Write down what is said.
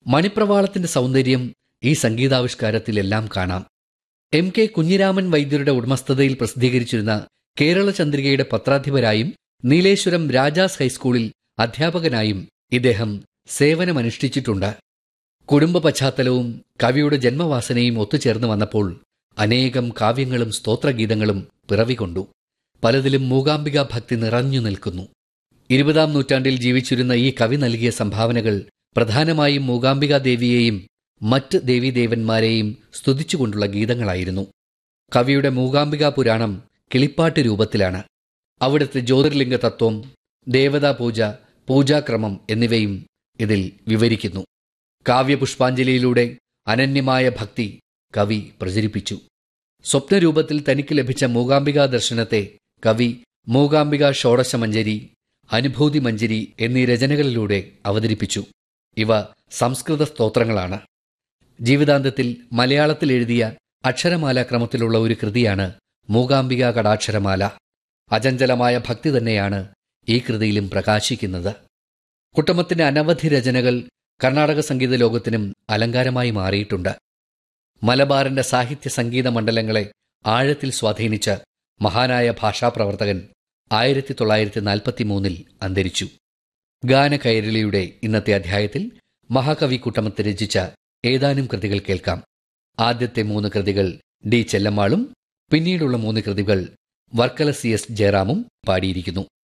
മണിപ്രവാളത്തിന്റെ സൗന്ദര്യം ഈ സംഗീതാവിഷ്കാരത്തിലെല്ലാം കാണാം എം കെ കുഞ്ഞിരാമൻ വൈദ്യരുടെ ഉടമസ്ഥതയിൽ പ്രസിദ്ധീകരിച്ചിരുന്ന കേരള ചന്ദ്രികയുടെ പത്രാധിപരായും നീലേശ്വരം രാജാസ് ഹൈസ്കൂളിൽ അധ്യാപകനായും ഇദ്ദേഹം സേവനമനുഷ്ഠിച്ചിട്ടുണ്ട് കുടുംബ പശ്ചാത്തലവും കവിയുടെ ജന്മവാസനയും ഒത്തുചേർന്ന് വന്നപ്പോൾ അനേകം കാവ്യങ്ങളും സ്തോത്രഗീതങ്ങളും പിറവികൊണ്ടു പലതിലും മൂകാംബിക ഭക്തി നിറഞ്ഞു നിൽക്കുന്നു ഇരുപതാം നൂറ്റാണ്ടിൽ ജീവിച്ചിരുന്ന ഈ കവി നൽകിയ സംഭാവനകൾ പ്രധാനമായും മൂകാംബിക ദേവിയെയും മറ്റ് ദേവീദേവന്മാരെയും സ്തുതിച്ചുകൊണ്ടുള്ള ഗീതങ്ങളായിരുന്നു കവിയുടെ മൂകാംബിക പുരാണം കിളിപ്പാട്ട് രൂപത്തിലാണ് അവിടുത്തെ ജ്യോതിർലിംഗ തത്വം ദേവതാ പൂജ പൂജാക്രമം എന്നിവയും ഇതിൽ വിവരിക്കുന്നു കാവ്യപുഷ്പാഞ്ജലിയിലൂടെ അനന്യമായ ഭക്തി കവി പ്രചരിപ്പിച്ചു സ്വപ്നരൂപത്തിൽ തനിക്ക് ലഭിച്ച മൂകാംബിക ദർശനത്തെ കവി മൂകാംബിക ഷോഡശമഞ്ജരി അനുഭൂതി മഞ്ജരി എന്നീ രചനകളിലൂടെ അവതരിപ്പിച്ചു ഇവ സംസ്കൃത സ്തോത്രങ്ങളാണ് ജീവിതാന്തത്തിൽ മലയാളത്തിൽ എഴുതിയ അക്ഷരമാല ക്രമത്തിലുള്ള ഒരു കൃതിയാണ് മൂകാംബിക കടാക്ഷരമാല അചഞ്ചലമായ ഭക്തി തന്നെയാണ് ഈ കൃതിയിലും പ്രകാശിക്കുന്നത് കുട്ടമത്തിന്റെ അനവധി രചനകൾ കർണാടക സംഗീത ലോകത്തിനും അലങ്കാരമായി മാറിയിട്ടുണ്ട് മലബാറിന്റെ സാഹിത്യ സംഗീത മണ്ഡലങ്ങളെ ആഴത്തിൽ സ്വാധീനിച്ച മഹാനായ ഭാഷാപ്രവർത്തകൻ ആയിരത്തി തൊള്ളായിരത്തി നാൽപ്പത്തി മൂന്നിൽ അന്തരിച്ചു ഗാനകൈരളിയുടെ ഇന്നത്തെ അധ്യായത്തിൽ മഹാകവി കുട്ടമത്ത് രചിച്ച ഏതാനും കൃതികൾ കേൾക്കാം ആദ്യത്തെ മൂന്ന് കൃതികൾ ഡി ചെല്ലമ്മാളും പിന്നീടുള്ള മൂന്ന് കൃതികൾ വർക്കല സി എസ് ജയറാമും പാടിയിരിക്കുന്നു